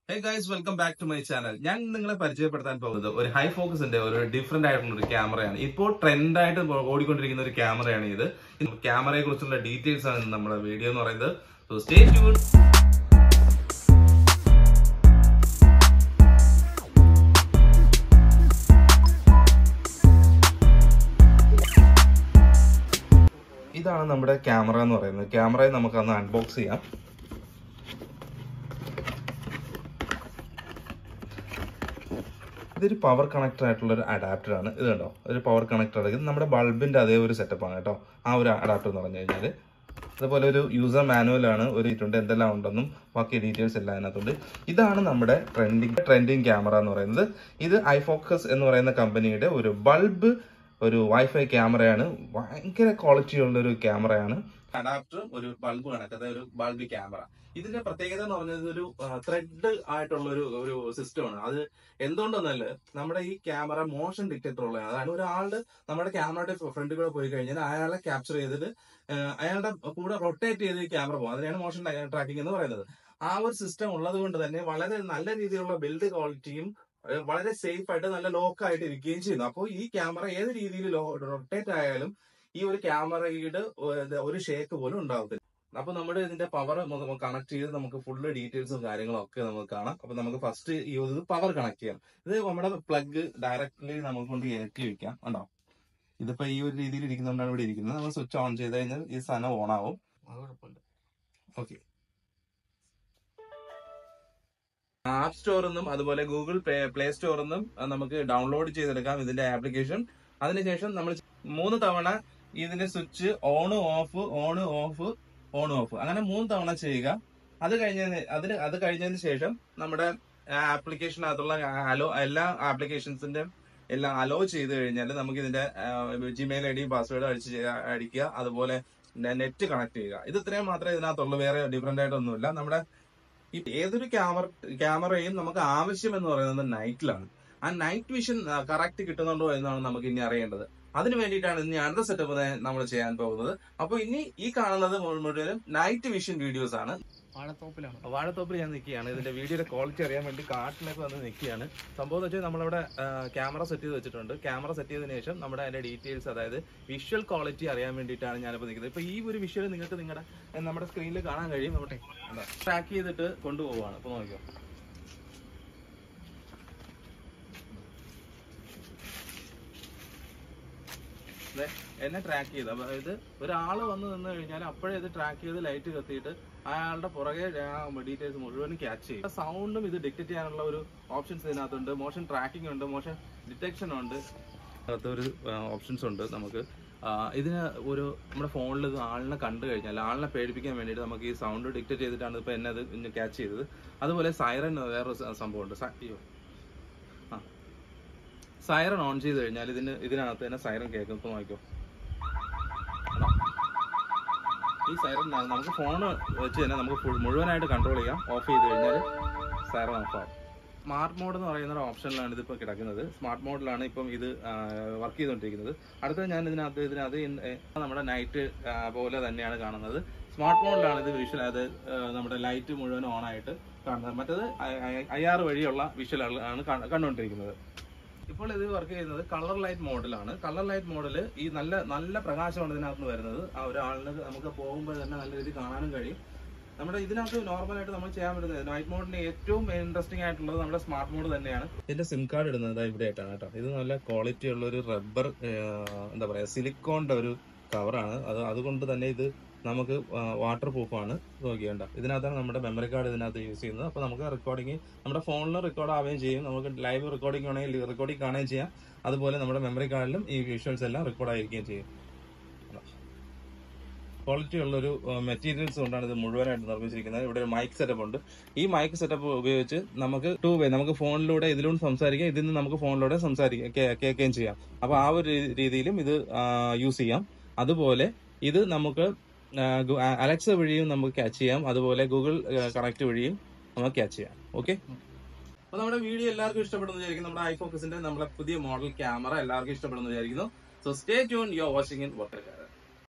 Hey guys welcome back to my channel ഞാൻ നിങ്ങളെ പരിചയപ്പെടുത്താൻ പോകുന്നത് ഒരു ഹൈ ഫോക്കസിന്റെ ഒരു ഡിഫറെന്റ് ആയിട്ടുള്ള ഒരു ക്യാമറയാണ് ഇപ്പോൾ ട്രെൻഡ് ആയിട്ട് ഓടിക്കൊണ്ടിരിക്കുന്ന ഒരു ക്യാമറയാണ് ഇത് ക്യാമറയെ കുറിച്ചുള്ള ഡീറ്റെയിൽസ് ആണ് നമ്മുടെ വീഡിയോ എന്ന് പറയുന്നത് സോ സ്റ്റേ ട്യൂൺ ഇതാണ് നമ്മുടെ ക്യാമറ എന്ന് പറയുന്നത് ക്യാമറയെ നമുക്ക് അന്ന് അൺബോക്സ് ചെയ്യാം ഇതൊരു പവർ കണക്റ്റഡ് ആയിട്ടുള്ള ഒരു അഡാപ്റ്റർ ആണ് ഇത് കണ്ടോ ഒരു പവർ കണക്റ്റർ ഇത് നമ്മുടെ ബൾബിന്റെ അതേ ഒരു സെറ്റപ്പ് ആണ് കേട്ടോ ആ ഒരു അഡാപ്റ്റർ എന്ന് പറഞ്ഞു കഴിഞ്ഞാൽ അതുപോലെ ഒരു യൂസർ മാനുവൽ ആണ് ഒരു ഇട്ടുണ്ട് എന്തെല്ലാം ഉണ്ടെന്നും ബാക്കി ഡീറ്റെയിൽസ് എല്ലാം അതിനകത്തുണ്ട് ഇതാണ് നമ്മുടെ ട്രെൻഡിങ് ട്രെൻഡിങ് ക്യാമറ എന്ന് പറയുന്നത് ഇത് ഐഫോക്കസ് എന്ന് പറയുന്ന കമ്പനിയുടെ ഒരു ബൾബ് ഒരു വൈഫൈ ക്യാമറയാണ് ഭയങ്കര ക്വാളിറ്റി ഉള്ള ഒരു ക്യാമറയാണ് അഡാപ്റ്ററും ഒരു ബൾബ് കണക്കത്തെ ഒരു ബൾബ് ക്യാമറ ഇതിന്റെ പ്രത്യേകത എന്ന് പറഞ്ഞത് ഒരു ത്രെഡ് ആയിട്ടുള്ള ഒരു ഒരു സിസ്റ്റമാണ് അത് എന്തുകൊണ്ടെന്നല്ല നമ്മുടെ ഈ ക്യാമറ മോഷൻ ഡിറ്റക്ടർ ഉള്ളതാണ് അതാണ് ഒരാളുടെ നമ്മുടെ ക്യാമറയുടെ ഫ്രണ്ടിൽ കൂടെ പോയി കഴിഞ്ഞാൽ അയാളെ ക്യാപ്ചർ ചെയ്തിട്ട് ഏഹ് അയാളുടെ കൂടെ റൊട്ടേറ്റ് ചെയ്ത് ഈ ക്യാമറ പോകും അതിനാണ് മോഷൻ ട്രാക്കിംഗ് എന്ന് പറയുന്നത് ആ ഒരു സിസ്റ്റം ഉള്ളത് കൊണ്ട് തന്നെ വളരെ നല്ല രീതിയിലുള്ള ബിൽഡ് ക്വാളിറ്റിയും ഏഹ് വളരെ സേഫ് ആയിട്ട് നല്ല ലോക്ക് ആയിട്ട് ഇരിക്കുകയും ചെയ്യുന്നു അപ്പോൾ ഈ ക്യാമറ ഏത് രീതിയിൽ റൊട്ടേറ്റ് ആയാലും ഈ ഒരു ക്യാമറയുടെ ഒരു ഷേക്ക് പോലും ഉണ്ടാവത്തില്ല അപ്പൊ നമ്മുടെ ഇതിന്റെ പവർ കണക്ട് ചെയ്ത് നമുക്ക് ഫുള്ള് ഡീറ്റെയിൽസും കാര്യങ്ങളും ഒക്കെ നമുക്ക് കാണാം അപ്പൊ നമുക്ക് ഫസ്റ്റ് ഈ ഒരു പവർ കണക്ട് ചെയ്യാം ഇത് നമ്മുടെ പ്ലഗ് ഡയറക്റ്റ്ലി നമുക്ക് കൊണ്ട് കയറ്റി വെക്കാം കണ്ടോ ഇതിപ്പോ ഈ ഒരു രീതിയിൽ ഇരിക്കുന്നതുകൊണ്ടാണ് ഇവിടെ ഇരിക്കുന്നത് നമ്മൾ സ്വിച്ച് ഓൺ ചെയ്ത് കഴിഞ്ഞാൽ ഈ സാധനം ഓൺ ആവും ഓക്കെ ആപ്പ് സ്റ്റോറിൽ നിന്നും അതുപോലെ ഗൂഗിൾ പ്ലേ സ്റ്റോറിൽ നിന്നും നമുക്ക് ഡൗൺലോഡ് ചെയ്തെടുക്കാം ഇതിന്റെ ആപ്ലിക്കേഷൻ അതിനുശേഷം നമ്മൾ മൂന്ന് തവണ ഇതിന്റെ switch on off on off on off അങ്ങനെ മൂന്ന് തവണ ചെയ്യുക അത് കഴിഞ്ഞതിന് അതിന് അത് കഴിഞ്ഞതിന് ശേഷം നമ്മുടെ ആപ്ലിക്കേഷനകത്തുള്ള അലോ എല്ലാ ആപ്ലിക്കേഷൻസിന്റെ എല്ലാം അലോ ചെയ്ത് കഴിഞ്ഞാൽ നമുക്ക് ഇതിന്റെ ജിമെയിൽ ഐ ഡി പാസ്വേഡ് അടിച്ച് ചെയ്യ- അടിക്കുക അതുപോലെ നെറ്റ് കണക്ട് ചെയ്യുക ഇത് ഇത്രയും മാത്രമേ ഇതിനകത്തുള്ളൂ വേറെ ഡിഫറെന്റ് ആയിട്ടൊന്നുമില്ല നമ്മുടെ ഈ ഏതൊരു ക്യാമറ ക്യാമറയും നമുക്ക് ആവശ്യം എന്ന് പറയുന്നത് നൈറ്റിലാണ് ആ നൈറ്റ് വിഷൻ കറക്റ്റ് കിട്ടുന്നുണ്ടോ എന്നാണ് നമുക്ക് ഇനി അറിയേണ്ടത് അതിന് വേണ്ടിയിട്ടാണ് ഇനി അടുത്ത സെറ്റപ്പ് നമ്മൾ ചെയ്യാൻ പോകുന്നത് അപ്പൊ ഇനി ഈ കാണുന്നത് മുഴുവനും നൈറ്റ് വിഷൻ വീഡിയോസ് ആണ് വാഴത്തോപ്പിലാണ് വാഴത്തോപ്പിൽ ഞാൻ നിൽക്കുകയാണ് ഇതിന്റെ വീഡിയോയുടെ ക്വാളിറ്റി അറിയാൻ വേണ്ടി കാട്ടിലേക്ക് വന്ന് നിൽക്കുകയാണ് സംഭവം എന്ന് വെച്ചാൽ നമ്മളിവിടെ ക്യാമറ സെറ്റ് ചെയ്ത് വെച്ചിട്ടുണ്ട് ക്യാമറ സെറ്റ് ചെയ്തതിനു ശേഷം നമ്മുടെ അതിന്റെ ഡീറ്റെയിൽസ് അതായത് വിഷ്വൽ ക്വാളിറ്റി അറിയാൻ വേണ്ടിയിട്ടാണ് ഞാനിപ്പോൾ നിൽക്കുന്നത് ഇപ്പൊ ഈ ഒരു വിഷ്വൽ നിങ്ങൾക്ക് നിങ്ങളുടെ ഏഹ്, നമ്മുടെ സ്ക്രീനിൽ കാണാൻ കഴിയും നമ്മുടെ ട്രാക്ക് ചെയ്തിട്ട് കൊണ്ടുപോവാണ് ഇപ്പൊ നോക്കിയോ ദേ, എന്നെ ട്രാക്ക് ചെയ്ത് അതായത് ഒരാൾ വന്ന് നിന്ന് കഴിഞ്ഞാൽ അപ്പോഴേ ഇത് ട്രാക്ക് ചെയ്ത് ലൈറ്റ് കത്തിയിട്ട് അയാളുടെ പുറകെ ഡീറ്റെയിൽസ് മുഴുവനും ക്യാച്ച് ചെയ്യും സൗണ്ടും ഇത് ഡിറ്റക്ട് ചെയ്യാനുള്ള ഒരു ഓപ്ഷൻസ് ഇതിനകത്തുണ്ട് മോഷൻ ട്രാക്കിംഗ് ഉണ്ട് മോഷൻ ഡിറ്റക്ഷൻ ഉണ്ട് അതിനകത്ത് ഒരു ഓപ്ഷൻസ് ഉണ്ട് നമുക്ക് ആ, ഇതിന് ഒരു നമ്മുടെ ഫോണിൽ ഇത് ആളിനെ കണ്ടു കഴിഞ്ഞാൽ ആളിനെ പേടിപ്പിക്കാൻ വേണ്ടിയിട്ട് നമുക്ക് ഈ സൗണ്ട് ഡിക്റ്റേറ്റ് ചെയ്തിട്ടാണ് ഇപ്പോൾ എന്നെ അത് ക്യാച്ച് ചെയ്തത് അതുപോലെ സൈറൻ വേറൊരു സ- സംഭവമുണ്ട് സ- അയ്യോ ആ സൈറൺ ഓൺ ചെയ്ത് കഴിഞ്ഞാൽ ഇതിന് ഇതിനകത്ത് തന്നെ സൈറൺ കേൾക്കും ഇപ്പോൾ നോക്കിക്കോ കണ്ടോ? ഈ സൈറൺ നമുക്ക് ഫോൺ വെച്ച് തന്നെ നമുക്ക് full- മുഴുവനായിട്ട് കൺട്രോൾ ചെയ്യാം ഓഫ് ചെയ്ത് കഴിഞ്ഞാൽ സൈറൺ ഓഫ് ആവും സ്മാർട്ട് മോഡ് എന്ന് പറയുന്ന ഒരു ഓപ്ഷനിലാണ് ഇതിപ്പോൾ കിടക്കുന്നത് സ്മാർട്ട് മോഡിലാണ് ഇപ്പം ഇത് വർക്ക് ചെയ്തുകൊണ്ടിരിക്കുന്നത് അടുത്ത ഞാൻ ഇതിനകത്ത് ഇതിനകത്ത് ഇൻ- ഏ, നമ്മുടെ നൈറ്റ് പോലെ തന്നെയാണ് കാണുന്നത് സ്മാർട്ട് മോഡിലാണ് ഇത് വിഷ്വൽ അത് ആ, നമ്മുടെ ലൈറ്റ് മുഴുവൻ ഓൺ ആയിട്ട് കാണുന്നത് മറ്റത് ഐ ആർ വഴിയുള്ള വിഷ്വൽ ആണ് കാണ്- കണ്ടുകൊണ്ടിരിക്കുന്നത് ഇപ്പോൾ ഇത് വർക്ക് ചെയ്യുന്നത് കളർ ലൈറ്റ് മോഡലാണ് കളർ ലൈറ്റ് മോഡൽ ഈ നല്ല നല്ല പ്രകാശമാണ് ഇതിനകത്ത് നിന്ന് വരുന്നത് ആ ഒരാളിന് നമുക്ക് പോകുമ്പോൾ തന്നെ നല്ല രീതിയിൽ കാണാനും കഴിയും നമ്മുടെ ഇതിനകത്ത് നോർമലായിട്ട് നമ്മൾ ചെയ്യാൻ പറ്റുന്നത് നൈറ്റ് മോഡിന് ഏറ്റവും ഇൻട്രസ്റ്റിംഗ് ആയിട്ടുള്ളത് നമ്മുടെ സ്മാർട്ട് മോഡ് തന്നെയാണ് ഇതിന്റെ സിം കാർഡ് ഇടുന്നത് ഇവിടെ ആയിട്ടാണ് കേട്ടോ ഇത് നല്ല ക്വാളിറ്റി ഉള്ള ഒരു റബ്ബർ എന്താ പറയാ സിലിക്കോണിന്റെ ഒരു കവറാണ് അത് അതുകൊണ്ട് തന്നെ ഇത് നമുക്ക് വാട്ടർ പ്രൂഫാണ് നോക്കിയേണ്ട ഇതിനകത്താണ് നമ്മുടെ മെമ്മറി കാർഡ് ഇതിനകത്ത് യൂസ് ചെയ്യുന്നത് അപ്പോൾ നമുക്ക് റെക്കോർഡിങ് നമ്മുടെ ഫോണിൽ റെക്കോർഡ് ആവുകയും ചെയ്യും നമുക്ക് ലൈവ് റെക്കോർഡിംഗ് വേണമെങ്കിൽ റെക്കോർഡിംഗ് കാണുകയും ചെയ്യാം അതുപോലെ നമ്മുടെ മെമ്മറി കാർഡിലും ഈ വിഷ്വൽസ് എല്ലാം റെക്കോർഡ് ആയിരിക്കുകയും ചെയ്യും ക്വാളിറ്റി ഉള്ള ഒരു മെറ്റീരിയൽസ് കൊണ്ടാണ് ഇത് മുഴുവനായിട്ട് നിർമ്മിച്ചിരിക്കുന്നത് ഇവിടെ ഒരു മൈക്ക് സെറ്റപ്പ് ഉണ്ട് ഈ മൈക്ക് സെറ്റപ്പ് ഉപയോഗിച്ച് നമുക്ക് ടു വേ നമുക്ക് ഫോണിലൂടെ ഇതിലൂടെ സംസാരിക്കാം ഇതിൽ നിന്ന് നമുക്ക് ഫോണിലൂടെ സംസാരിക്കാം കേ- കേൾക്കുകയും ചെയ്യാം അപ്പോൾ ആ ഒരു രീ- രീതിയിലും ഇത് യൂസ് ചെയ്യാം അതുപോലെ ഇത് നമുക്ക് അലക്സ വഴിയും നമുക്ക് ക്യാച്ച് ചെയ്യാം അതുപോലെ ഗൂഗിൾ കണക്ട് വഴിയും നമുക്ക് ക്യാച്ച് ചെയ്യാം ഓക്കെ അപ്പൊ നമ്മുടെ വീഡിയോ എല്ലാവർക്കും ഇഷ്ടപ്പെടുന്നു വിചാരിക്കുന്നു നമ്മുടെ ഐഫോക്കസിന്റെ നമ്മുടെ പുതിയ മോഡൽ ക്യാമറ എല്ലാവർക്കും ഇഷ്ടപ്പെടുന്നു വിചാരിക്കുന്നു so stay tuned you are watching in worker